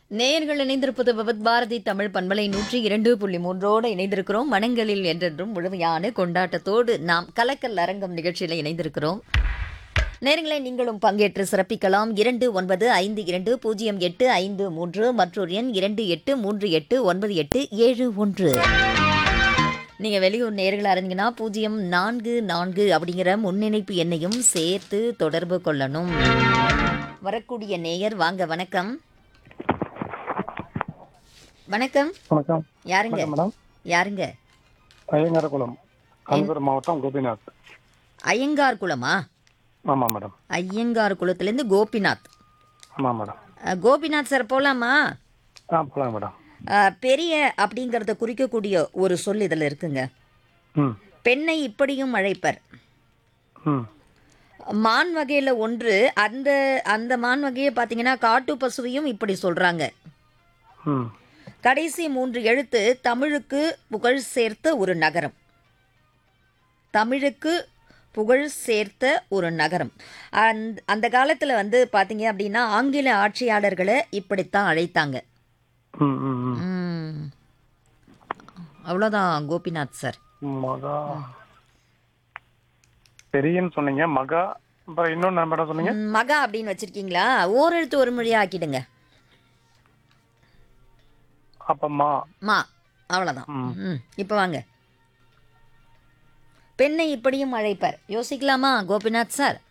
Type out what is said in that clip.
நேயர்கள் இணைந்திருப்பது விபத் பாரதி தமிழ் பண்பலை நூற்றி இரண்டு புள்ளி மூன்றோடு இணைந்திருக்கிறோம் மனங்களில் என்றென்றும் முழுமையான கொண்டாட்டத்தோடு நாம் கலக்கல் அரங்கம் நிகழ்ச்சியில் இணைந்திருக்கிறோம் நேரங்களை நீங்களும் பங்கேற்று சிறப்பிக்கலாம் இரண்டு ஒன்பது ஐந்து இரண்டு பூஜ்ஜியம் எட்டு ஐந்து மூன்று மற்றொரு எண் இரண்டு எட்டு மூன்று எட்டு ஒன்பது எட்டு ஏழு ஒன்று நீங்கள் வெளியூர் நேர்களாக இருந்தீங்கன்னா பூஜ்ஜியம் நான்கு நான்கு அப்படிங்கிற முன்னிணைப்பு எண்ணையும் சேர்த்து தொடர்பு கொள்ளணும் வரக்கூடிய நேயர் வாங்க வணக்கம் வணக்கம் வணக்கம் யாருங்க வணக்கம் மேடம் யாருங்க ஐயங்காரகுளம் காஞ்சிபுரம் மாவட்டம் கோபிநாத் ஐயங்கார் குளமா ஆமாம் மேடம் ஐயங்கார் குளத்துலேருந்து கோபிநாத் ஆமாம் மேடம் அஹ், கோபிநாத் சார் போகலாமா ஆ போகலாம் மேடம் அஹ், பெரிய அப்படிங்கிறத குறிக்கக்கூடிய ஒரு சொல் இதில் இருக்குங்க ம் பெண்ணை இப்படியும் அழைப்பர் ம் மான் வகையில் ஒன்று அந்த அந்த மான் வகையை பார்த்தீங்கன்னா காட்டு பசுவையும் இப்படி சொல்கிறாங்க ம் கடைசி மூன்று எழுத்து தமிழுக்கு புகழ் சேர்த்த ஒரு நகரம் தமிழுக்கு புகழ் சேர்த்த ஒரு நகரம் அந்த அந்த காலத்தில் வந்து பார்த்தீங்க அப்படின்னா ஆங்கில ஆட்சியாளர்களை இப்படித்தான் அழைத்தாங்க ம் ம் ம் ம். அவ்வளோதான் கோபிநாத் சார் மகா பெரியன்னு சொன்னீங்க மகா அப்புறம் இன்னொன்று மேடம் சொன்னீங்க ம், மகா அப்படின்னு வச்சிருக்கீங்களா ஓரெழுத்து ஒரு மொழியாக ஆக்கிடுங்க அப்பம்மா மா அவ்வளோதான் ம் இப்போ வாங்க பெண்ணை இப்படியும் அழைப்பார் யோசிக்கலாமா கோபிநாத் சார்